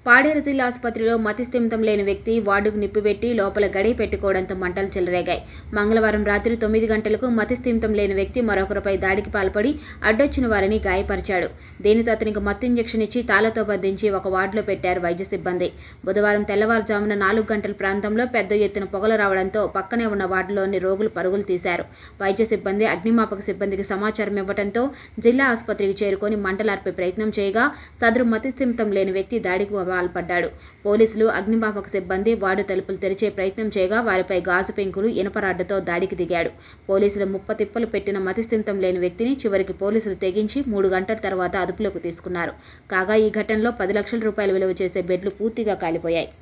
పాడేరు జిల్లా ఆసుపత్రిలో మతిస్థిమితం లేని వ్యక్తి వార్డుకు నిప్పిపెట్టి లోపల గడి పెట్టుకోవడంతో మంటలు చెలరేగాయి మంగళవారం రాత్రి తొమ్మిది గంటలకు మతిస్థిమితం లేని వ్యక్తి మరొకరిపై దాడికి పాల్పడి అడ్డొచ్చిన వారిని గాయపరిచాడు దీనితో అతనికి మత్తు ఇంజెక్షన్ ఇచ్చి తాళతో బంధించి ఒక వార్డులో పెట్టారు వైద్య సిబ్బంది బుధవారం తెల్లవారుజామున నాలుగు గంటల ప్రాంతంలో పెద్ద ఎత్తున పొగలు రావడంతో పక్కనే ఉన్న వార్డులోని రోగులు పరుగులు తీశారు వైద్య సిబ్బంది అగ్నిమాపక సిబ్బందికి సమాచారం ఇవ్వడంతో జిల్లా ఆసుపత్రికి చేరుకొని మంటలార్పే ప్రయత్నం చేయగా సదరు మతిస్థిమితం లేని వ్యక్తి దాడికి పాల్పడ్డాడు పోలీసులు అగ్నిమాపక సిబ్బంది వార్డు తలుపులు తెరిచే ప్రయత్నం చేయగా వారిపై గాజు పెంకులు ఇనపరాడ్డుతో దాడికి దిగాడు పోలీసులు ముప్ప తిప్పలు పెట్టిన మతిస్థిమితం లేని వ్యక్తిని చివరికి పోలీసులు తెగించి మూడు గంటల తర్వాత అదుపులోకి తీసుకున్నారు కాగా ఈ ఘటనలో పది లక్షల రూపాయల విలువ చేసే బెడ్లు పూర్తిగా కాలిపోయాయి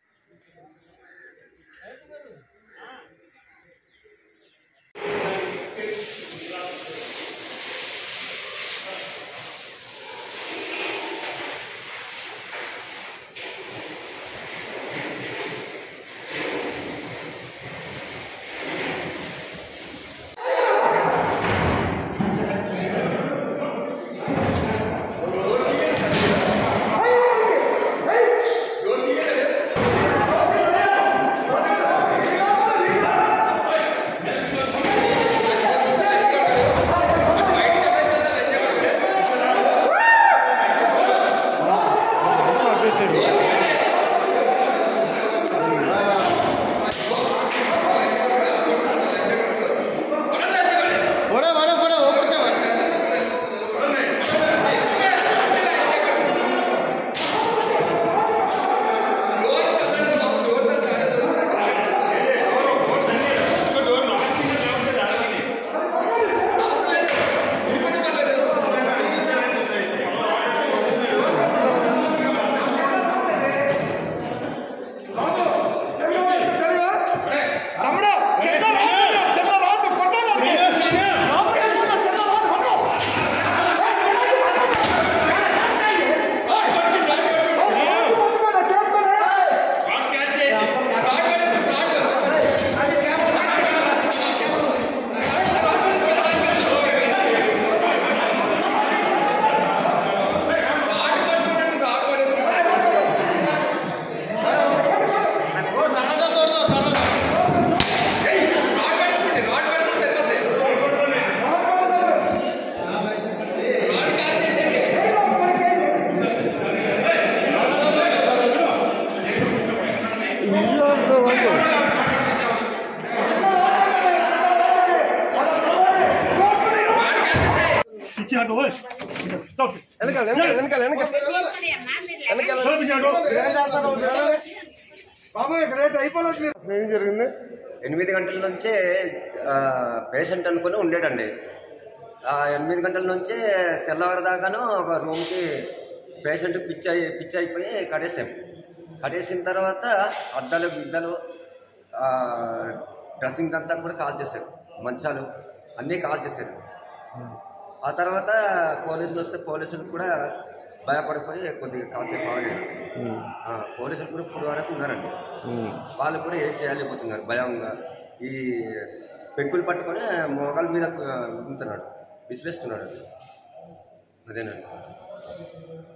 बड़ा बड़ा बड़ा ऊपर से बड़ा తమ్ముడు చెత్త రాదు చెత్త రాదు కొట్టాలి లోపలికి కూడా చెత్త రాదు కొట్టు वो दरवाजा तोड़ दो दरवाजा పిచ్చి ఆటో ఓయ్. స్టాప్. వెనకాల వెనకాల వెనకాల వెనకాల వెనకాల ఏం జరిగింది ఎనిమిది గంటల నుంచే ఆ, పేషెంట్ అనుకుని ఉండేటండి ఆ ఎనిమిది గంటల నుంచే తెల్లవారుదాకాను ఒక రూమ్కి పేషెంట్ పిచ్చి అయి పిచ్చి అయిపోయి కడేసాం కడేసిన తర్వాత అద్దాలు గిద్దలు ఆ, డ్రెస్సింగ్ అంతా కూడా కాల్ చేశారు మంచాలు అన్నీ కాల్ చేశారు ఆ తర్వాత పోలీసులు వస్తే పోలీసులు కూడా భయపడిపోయి కొద్దిగా కాసేపు ఆగారు ఆ, పోలీసులు కూడా ఇప్పుడు వరకు ఉన్నారండి వాళ్ళు కూడా ఏం చేయలేకపోతున్నారు భయంగా ఈ పెంకులు పట్టుకొని మోకాల మీద ఉంటున్నాడు విసిరేస్తున్నాడు అదేనండి